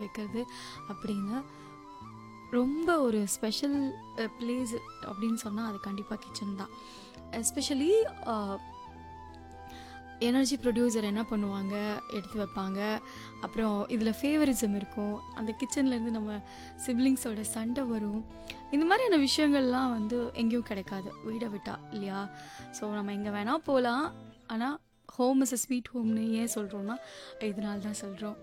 கிடைக்கிறது அப்படின்னு ரொம்ப ஒரு ஸ்பெஷல் பிளேஸ் அப்படின்னு சொன்னால் அது கண்டிப்பாக கிச்சன் தான் எஸ்பெஷலி எனர்ஜி ப்ரொடியூசர் என்ன பண்ணுவாங்க எடுத்து வைப்பாங்க அப்புறம் இதில் ஃபேவரிசம் இருக்கும் அந்த கிச்சன்லேருந்து நம்ம சிப்ளிங்ஸோட சண்டை வரும் இந்த மாதிரியான விஷயங்கள்லாம் வந்து எங்கேயும் கிடைக்காது வீடை விட்டா இல்லையா ஸோ நம்ம எங்கே வேணால் போகலாம் ஆனால் ஹோம் இஸ் அ ஸ்வீட் ஹோம்னு ஏன் சொல்கிறோன்னா இதனால தான் சொல்கிறோம்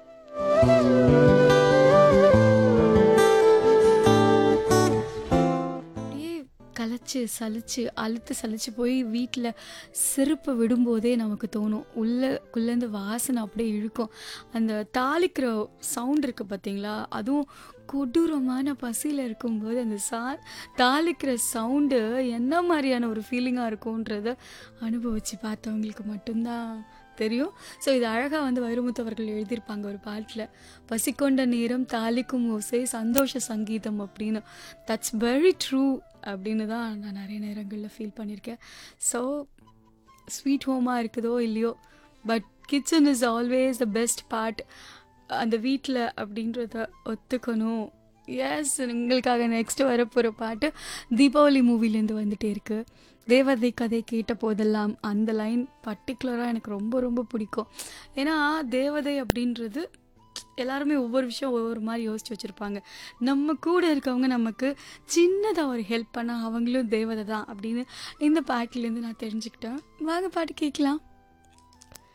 அப்படியே கலைச்சு சலிச்சு அழுத்து சலிச்சு போய் வீட்டில் செருப்பை விடும்போதே நமக்கு தோணும் உள்ளக்குள்ளேருந்து வாசனை அப்படியே இழுக்கும் அந்த தாளிக்கிற சவுண்ட் இருக்குது பார்த்தீங்களா அதுவும் கொடூரமான பசியில் இருக்கும்போது அந்த சா தாளிக்கிற சவுண்டு என்ன மாதிரியான ஒரு ஃபீலிங்காக இருக்கும்ன்றத அனுபவித்து பார்த்தவங்களுக்கு மட்டும்தான் தெரியும் ஸோ இது அழகாக வந்து வைரமுத்து அவர்கள் எழுதியிருப்பாங்க ஒரு பாட்டில் பசிக்கொண்ட நேரம் தாளிக்கும் ஓசை சந்தோஷ சங்கீதம் அப்படின்னு தட்ஸ் வெரி ட்ரூ அப்படின்னு தான் நான் நிறைய நேரங்களில் ஃபீல் பண்ணியிருக்கேன் ஸோ ஸ்வீட் ஹோமாக இருக்குதோ இல்லையோ but kitchen is always the best part அந்த வீட்டில் அப்படின்றத ஒத்துக்கணும் எஸ் உங்களுக்காக நெக்ஸ்ட் வரப்போகிற பாட்டு தீபாவளி மூவிலேருந்து வந்துட்டே இருக்கு தேவதை கதை கேட்ட போதெல்லாம் அந்த லைன் பர்டிகுலராக எனக்கு ரொம்ப ரொம்ப பிடிக்கும் ஏன்னா தேவதை அப்படின்றது எல்லாருமே ஒவ்வொரு விஷயம் ஒவ்வொரு மாதிரி யோசிச்சு வச்சுருப்பாங்க நம்ம கூட இருக்கவங்க நமக்கு சின்னதாக ஒரு ஹெல்ப் பண்ணால் அவங்களும் தேவதை தான் அப்படின்னு இந்த பாட்டிலேருந்து நான் தெரிஞ்சுக்கிட்டேன் வாங்க பாட்டு கேட்கலாம்